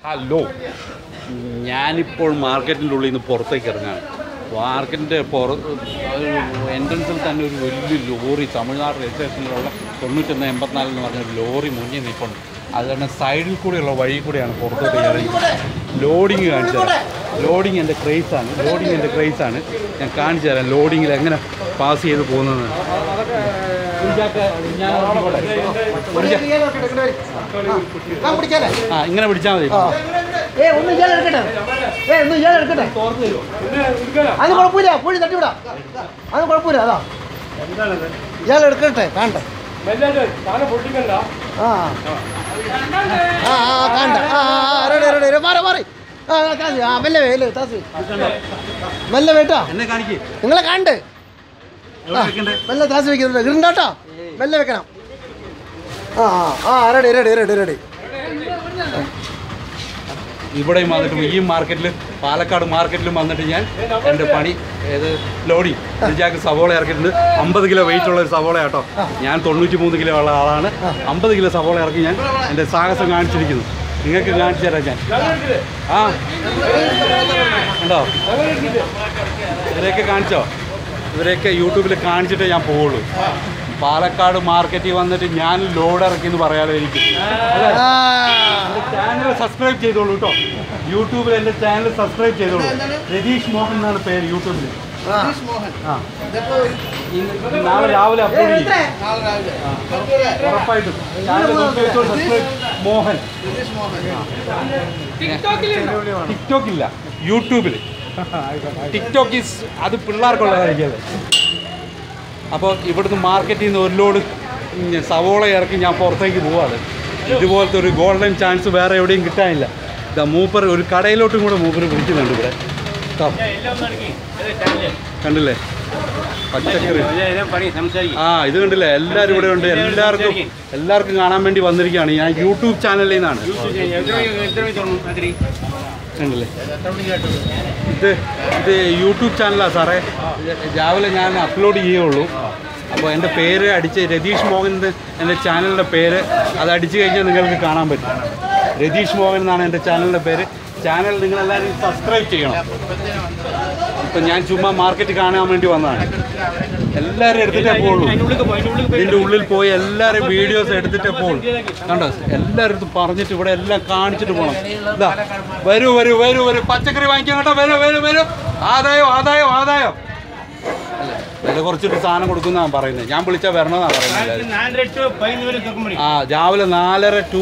Hello ഞാനിപ്പോൾ മാർക്കറ്റിൻ്റെ ഉള്ളിൽ നിന്ന് പുറത്തേക്ക് ഇറങ്ങാണ് മാർക്കറ്റിൻ്റെ പുറ എൻട്രൻസിൽ തന്നെ ഒരു വലിയ ലോറി തമിഴ്നാട് രജിസ്ട്രേഷനിലുള്ള തൊണ്ണൂറ്റൊന്ന് എൺപത്തിനാല് എന്ന് പറഞ്ഞ ഒരു ലോറി മുന്നിൽ നിൽപ്പുണ്ട് അത് തന്നെ സൈഡിൽ കൂടെയുള്ള വഴി കൂടെയാണ് പുറത്തോട്ട് ഇറങ്ങി ലോഡിങ് കാണിച്ചു തരാം ലോഡിങ് എൻ്റെ ക്രേസാണ് ലോഡിങ് എൻ്റെ ക്രേസാണ് ഞാൻ കാണിച്ചു തരാം ലോഡിങ്ങിൽ എങ്ങനെ പാസ് ചെയ്ത് പോകുന്നത് ഞാൻ ഒരു ചാ- ആ ഇങ്ങനെ പിടിച്ചാൽ മതി ഏ ഒന്ന് ഇയാൾ എടുക്കട്ടെ ഏ ഒന്ന് ഇയാൾ എടുക്കട്ടെ അത് കുഴപ്പമില്ല പുള്ളി തട്ടിവിടാം അത് കുഴപ്പമില്ല അതാ ഇയാൾ എടുക്കട്ടെ കാണട്ടെ ആ ആ ആ കാണണ്ട ആ ആ റെഡി റെഡി റെഡി മാറി മാറി ആ ആ, താസി ആ മെല്ലെ മെല്ലെ താസി മെല്ലെ വേട്ടാ എന്നെ കാണിക്കേ നിങ്ങളെ കാണണ്ട് എവിടെ വെക്കണ്ടേ മെല്ലെ താസി വെക്കുന്നുണ്ട് ഇടണ്ടാട്ടോ മെല്ലെ വെക്കണം ആ ആ ആ റെഡി റെഡി റെഡി റെഡി ഇവിടെയും വന്നിട്ട് ഈ മാർക്കറ്റിൽ പാലക്കാട് മാർക്കറ്റിലും വന്നിട്ട് ഞാൻ എൻ്റെ പണി ഏത് ലോഡിങ് ഇതിലേക്ക് സവോള ഇറക്കിയിട്ടുണ്ട് അമ്പത് കിലോ വെയിറ്റ് ഉള്ള ഒരു സവോള കേട്ടോ ഞാൻ തൊണ്ണൂറ്റി മൂന്ന് കിലോ ഉള്ള ആളാണ് അമ്പത് കിലോ സവോള ഇറക്കി ഞാൻ എൻ്റെ സാഹസം കാണിച്ചിരിക്കുന്നു നിങ്ങൾക്ക് കാണിച്ചു തരാം ഞാൻ ആ ഉണ്ടോ ഇവരെയൊക്കെ കാണിച്ചോ ഇവരെയൊക്കെ യൂട്യൂബിൽ കാണിച്ചിട്ടേ ഞാൻ പോവുള്ളൂ പാലക്കാട് മാർക്കറ്റിൽ വന്നിട്ട് ഞാൻ ലോഡ് ഇറക്കി എന്ന് പറയാലോ എനിക്ക് അല്ലേ? ആ എൻ്റെ ചാനൽ സബ്സ്ക്രൈബ് ചെയ്തോളൂ കേട്ടോ യൂട്യൂബിൽ എൻ്റെ ചാനൽ സബ്സ്ക്രൈബ് ചെയ്തോളൂ രതീഷ് മോഹൻ എന്നാണ് പേര് യൂട്യൂബിൽ ആ ആ ഇന്ന് നാളെ രാവിലെ അപ്ലോഡ് ചെയ്യും ഉറപ്പായിട്ടും ചാനൽ സബ്സ്ക്രൈബ് മോഹൻ ടിക്ടോക്ക് ഇല്ല യൂട്യൂബിൽ ടിക്ടോക്ക് ഈസ് അത് പിള്ളേർക്കുള്ള കാര്യമല്ലേ അപ്പോൾ ഇവിടുന്ന് മാർക്കറ്റിൽ നിന്ന് ഒരു ലോഡ് ഉം, സവോള ഇറക്കി ഞാൻ പുറത്തേക്ക് പോവാണ് ഇതുപോലത്തെ ഒരു ഗോൾഡൻ ചാൻസ് വേറെ എവിടെയും കിട്ടാനില്ല ഇതാ മൂപ്പർ ഒരു കടയിലോട്ടും കൂടെ മൂപ്പർ വിളിക്കുന്നുണ്ട് ഇവിടെ ട്ടോ. കണ്ടില്ലേ പച്ചക്കറി ആ ഇത് കണ്ടില്ലേ എല്ലാവരും ഇവിടെ ഉണ്ട് എല്ലാവർക്കും എല്ലാവർക്കും കാണാൻ വേണ്ടി വന്നിരിക്കുകയാണ് ഞാൻ യൂട്യൂബ് ചാനലിൽ നിന്നാണ് കണ്ടില്ലേ ഇത് ഇത് യൂട്യൂബ് ചാനലാണ് സാറേ രാവിലെ ഞാൻ അപ്ലോഡ് ചെയ്യുള്ളൂ അപ്പോൾ എൻ്റെ പേര് അടിച്ച് രതീഷ് മോഹൻ എന്ന് എൻ്റെ ചാനലിൻ്റെ പേര് അത് അടിച്ചു കഴിഞ്ഞാൽ നിങ്ങൾക്ക് കാണാൻ പറ്റും രതീഷ് മോഹൻ എന്നാണ് എൻ്റെ ചാനലിൻ്റെ പേര് ചാനൽ നിങ്ങളെല്ലാവരും സബ്സ്ക്രൈബ് ചെയ്യണം ഇപ്പം ഞാൻ ചുമ്മാ മാർക്കറ്റ് കാണാൻ വേണ്ടി വന്നതാണ് എല്ലാവരും എടുത്തിട്ടേ പോകുള്ളൂ ഇതിൻ്റെ ഉള്ളിൽ പോയി എല്ലാവരും വീഡിയോസ് എടുത്തിട്ടേ പോകുള്ളൂ കണ്ടോ എല്ലാവരും ഇത് പറഞ്ഞിട്ട് ഇവിടെ എല്ലാം കാണിച്ചിട്ട് പോകണം ഇതാ വരൂ വരൂ വരൂ വരൂ പച്ചക്കറി വാങ്ങിക്കാൻ കേട്ടോ വരൂ വരൂ വരൂ ആദായം ആദായം ആദായം അല്ലേ വില കുറച്ചിട്ട് സാധനം കൊടുക്കുന്നതാണ് പറയുന്നത് ഞാൻ വിളിച്ചാൽ വരണമെന്നാണ് പറയുന്നത് എല്ലാവരും. ആ രാവിലെ നാലര ടു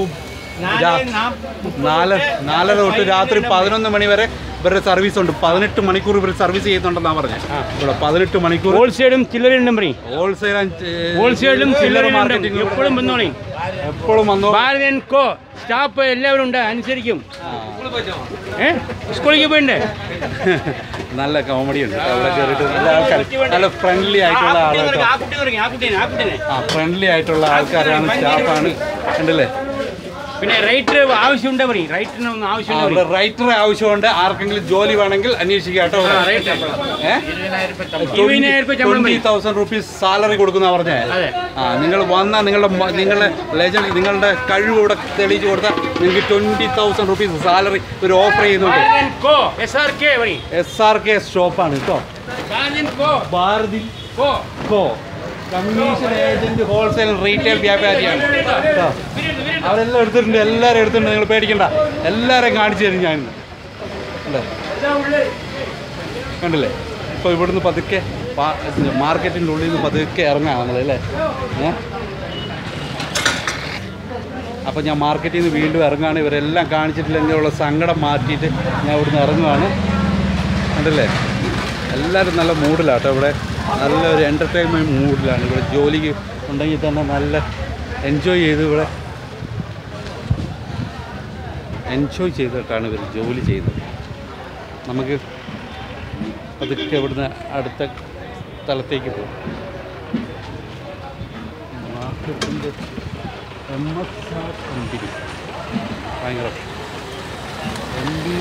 നാല് നാലര തൊട്ട് രാത്രി പതിനൊന്ന് മണി വരെ ഇവരുടെ സർവീസ് ഉണ്ട് പതിനെട്ട് മണിക്കൂർ ഇവർ സർവീസ് ചെയ്യുന്നുണ്ടെന്നാണ് പറഞ്ഞത് ഇവിടെ പതിനെട്ട് മണിക്കൂർ ഹോൾസെയിലും ചില്ലറുണ്ട് പറയും ഹോൾസെയിൽ ഹോൾസെയിലും ചില്ലറും മാർക്കറ്റിംഗ് എപ്പോഴും വന്നോളി എപ്പോഴും വന്നു ഭാരത് ആൻഡ് കോ സ്റ്റാഫ് എല്ലാവരും ഉണ്ട് അനുസരിക്കും ഏ സ്കൂളിലേക്ക് പോയിണ്ടേ നല്ല കോമഡി ഉണ്ട് അവിടെ കയറിയിട്ട് നല്ല ആൾക്കാർ നല്ല ഫ്രണ്ട്ലി ആയിട്ടുള്ള ആളാട്ടോ ആ കുട്ടി തുടങ്ങി ആ കുട്ടീനെ ആ കുട്ടീനെ ആ ഫ്രണ്ട്ലി ആയിട്ടുള്ള ആൾക്കാരാണ് സ്റ്റാഫാണ് കണ്ടില്ലേ പിന്നെ റൈറ്റർ ആവശ്യമുണ്ട് പറയും റൈറ്ററിന് ഒന്ന് ആ, ആവശ്യമുണ്ട് ഇവിടെ റൈറ്ററെ ആവശ്യമുണ്ട് ആർക്കെങ്കിലും ജോലി വേണമെങ്കിൽ അന്വേഷിക്കാം കേട്ടോ ഇരുപതിനായിരം രൂപ ശമ്പളം ട്വന്റി തൗസൻഡ് റുപ്പീസ് സാലറി കൊടുക്കുന്ന പറഞ്ഞേ അതെ. ആ നിങ്ങൾ വന്നാൽ നിങ്ങളുടെ മ- നിങ്ങളുടെ ലെജൻഡ് നിങ്ങളുടെ കഴിവ് ഇവിടെ തെളിയിച്ചു കൊടുത്താൽ നിങ്ങൾക്ക് ട്വന്റി തൗസൻഡ് റുപ്പീസ് സാലറി ഒരു ഓഫർ ചെയ്യുന്നുണ്ട് Bharat and co S R K പറയും എസ് ആർ കെ ഷോപ്പാണ് കേട്ടോ Bharat and co Bharati co co commission agent wholesale retail വ്യാപാരിയാണ് കേട്ടോ അവരെല്ലാം എടുത്തിട്ടുണ്ട് എല്ലാവരും എടുത്തിട്ടുണ്ട് നിങ്ങൾ പേടിക്കണ്ട എല്ലാവരെയും കാണിച്ചു തരും ഞാൻ ഇന്ന്. അല്ലേ കണ്ടില്ലേ ഇപ്പോൾ ഇവിടുന്ന് പതുക്കെ പാ- മാർക്കറ്റിൻ്റെ ഉള്ളിൽ നിന്ന് പതുക്കെ ഇറങ്ങാം നമ്മളല്ലേ ഏ അപ്പോൾ ഞാൻ മാർക്കറ്റിൽ നിന്ന് വീണ്ടും ഇറങ്ങുകയാണ് ഇവരെല്ലാം കാണിച്ചിട്ടില്ലെങ്കിലുള്ള സങ്കടം മാറ്റിയിട്ട് ഞാൻ ഇവിടുന്ന് ഇറങ്ങുകയാണ് കണ്ടില്ലേ എല്ലാവരും നല്ല മൂഡിലാട്ടോ ഇവിടെ നല്ലൊരു എൻ്റർടൈൻമെൻറ്റ് മൂഡിലാണ് ഇവിടെ ജോലിക്ക് ഉണ്ടെങ്കിൽ തന്നെ നല്ല എൻജോയ് ചെയ്ത് ഇവിടെ എൻജോയ് ചെയ്തിട്ടാണ് ഇവർ ജോലി ചെയ്യുന്നത് നമുക്ക് പതുക്കെ ഇവിടുന്ന് അടുത്ത സ്ഥലത്തേക്ക് പോകും മാർക്കറ്റിൻ്റെ എം എസ് ആർ കമ്പനി ഭയങ്കര എം ബി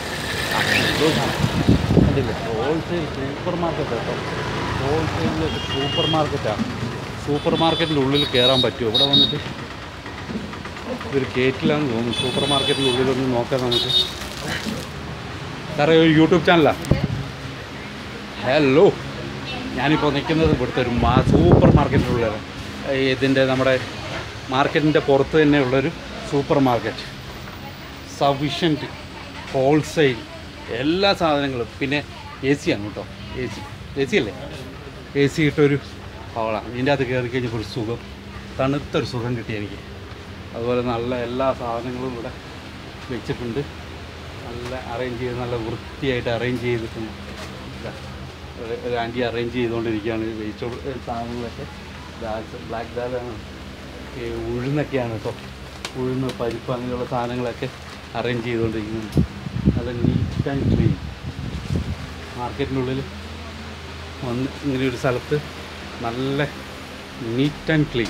കണ്ടില്ലേ ഹോൾസെയിൽ സൂപ്പർ മാർക്കറ്റ് കേട്ടോ ഹോൾസെയിൽ സൂപ്പർ മാർക്കറ്റാണ് സൂപ്പർ മാർക്കറ്റിൻ്റെ ഉള്ളിൽ കയറാൻ പറ്റുമോ ഇവിടെ വന്നിട്ട് ഇതൊരു ഗേറ്റിലാന്ന് തോന്നുന്നു സൂപ്പർ മാർക്കറ്റിൻ്റെ ഉള്ളിലൊന്ന് നോക്കാം നമുക്ക് സാറേ ഒരു യൂട്യൂബ് ചാനലാണ് ഹലോ ഞാനിപ്പോൾ നിൽക്കുന്നത് ഇവിടുത്തെ ഒരു മാ സൂപ്പർ മാർക്കറ്റിനുള്ളിലാണ് ഇതിൻ്റെ നമ്മുടെ മാർക്കറ്റിൻ്റെ പുറത്ത് തന്നെ ഉള്ളൊരു സൂപ്പർ മാർക്കറ്റ് സഫിഷ്യൻറ്റ് ഹോൾസെയിൽ എല്ലാ സാധനങ്ങളും പിന്നെ എ സി ആണ് കേട്ടോ എ സി എ സി അല്ലേ എ സി ഇട്ടൊരു ഹോളാണ് ഇതിൻ്റെ അകത്ത് കയറി കഴിഞ്ഞപ്പോൾ ഒരു സുഖം തണുത്തൊരു സുഖം കിട്ടി എനിക്ക് അതുപോലെ നല്ല എല്ലാ സാധനങ്ങളും ഇവിടെ വെച്ചിട്ടുണ്ട് നല്ല അറേഞ്ച് ചെയ്ത് നല്ല വൃത്തിയായിട്ട് അറേഞ്ച് ചെയ്തിട്ടുണ്ട് ഇതാ, ഒരു- ഒരു ആൻറ്റി അറേഞ്ച് ചെയ്തുകൊണ്ടിരിക്കുകയാണ് വെജിറ്റബിൾ സാധനങ്ങളൊക്കെ ദാൽസ് ബ്ലാക്ക് ദാലാണ് ഈ ഉഴുന്നൊക്കെയാണ് കേട്ടോ ഉഴുന്ന് പരിപ്പ് അങ്ങനെയുള്ള സാധനങ്ങളൊക്കെ അറേഞ്ച് ചെയ്തുകൊണ്ടിരിക്കുന്നുണ്ട് നല്ല നീറ്റ് ആൻഡ് ക്ലീൻ മാർക്കറ്റിനുള്ളിൽ വന്ന് ഇങ്ങനെ ഒരു സ്ഥലത്ത് നല്ല നീറ്റ് ആൻഡ് ക്ലീൻ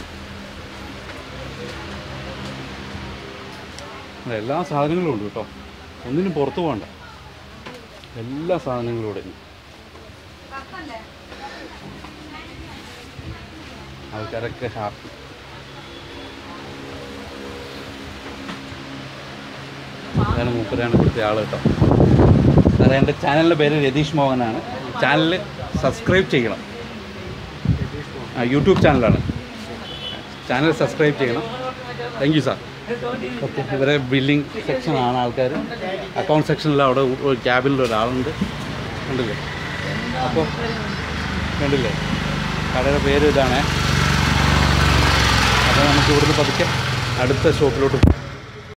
എല്ലാ സാധനങ്ങളും ഉണ്ട് കേട്ടോ ഒന്നിനും പുറത്ത് പോകണ്ട എല്ലാ സാധനങ്ങളും ഇവിടെ ഉണ്ട് ആൾക്കാരൊക്കെ ഹാപ്പി അതാണ് മൂപ്പരാണ് ഇവിടുത്തെ ആൾ കേട്ടോ സാറേ എൻ്റെ ചാനലിൻ്റെ പേര് രതീഷ് മോഹനാണ് ചാനൽ സബ്സ്ക്രൈബ് ചെയ്യണം ആ യൂട്യൂബ് ചാനലാണ് ചാനൽ സബ്സ്ക്രൈബ് ചെയ്യണം താങ്ക് യു സാർ ഓക്കെ ഇവരെ ബില്ലിംഗ് സെക്ഷനാണ് ആൾക്കാർ അക്കൗണ്ട് സെക്ഷനിൽ അവിടെ ഒരു ക്യാബിനിൽ ഒരാളുണ്ട് കണ്ടില്ലേ അപ്പോൾ കണ്ടില്ലേ കടയുടെ പേര് ഇതാണേ അപ്പോൾ നമുക്ക് ഇവിടുന്ന് പതുക്കെ അടുത്ത ഷോപ്പിലോട്ട് പോകാം